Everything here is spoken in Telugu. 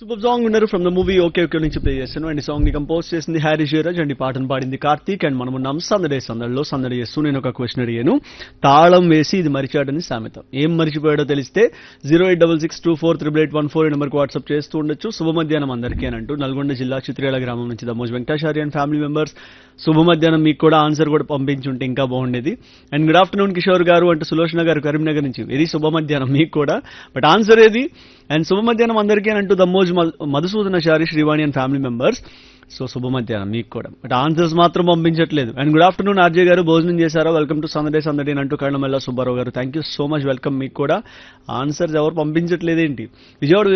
సూపర్ సాంగ్ ఉన్నారు from the movie okay okay నుంచి ప్లే చేస్తాను అండ్ ఈ సాంగ్ ని కంపోజ్ చేసింది హ్యారీ జయరాజ్ అండ్ ఈ పాటను పాడింది కార్తీక్ అండ్ మనం ఉన్నాం సందడే సందడిలో సందడి చేస్తూ నేను ఒక క్వశ్చన్ అడిగాను తాళం వేసి ఇది మరిచాడని సామెత ఏం మరిచిపోయాడో తెలిస్తే zero eight double six two four triple eight one four నెంబర్కి వాట్సాప్ చేస్తూ ఉండొచ్చు శుభ మధ్యాహ్నం అందరికీ అని అంటూ నల్గొండ జిల్లా చిత్రేల గ్రామం నుంచి Damoj Venkatachari and family members శుభ మధ్యాహ్నం మీకు కూడా ఆన్సర్ కూడా పంపించుంటే ఇంకా బాగుండేది అండ్ గుడ్ ఆఫ్టర్నూన్ కిషోర్ గారు అంటూ సులోచన గారు కరీంనగర్ నుంచి ఇది శుభ మధ్యాహ్నం మీకు కూడా బట్ ఆన్సర్ ఏది అండ్ శుభ మధ్యాహ్నం అందరికీ అని అంటూ Dammoj Madhusudanachari Srivani and family members so శుభ మధ్యాహ్నం మీకు కూడా బట్ ఆన్సర్స్ మాత్రం పంపించట్లేదు అండ్ గుడ్ ఆఫ్టర్నూన్ ఆర్జే గారు భోజనం చేశారా వెల్కమ్ టు సందడే సందడి అని అంటూ కళ్ళమల్ల సుబ్బారావు గారు thank you so much welcome మీకు కూడా ఆన్సర్స్ ఎవరు పంపించట్లేదేంటి విజయవాడ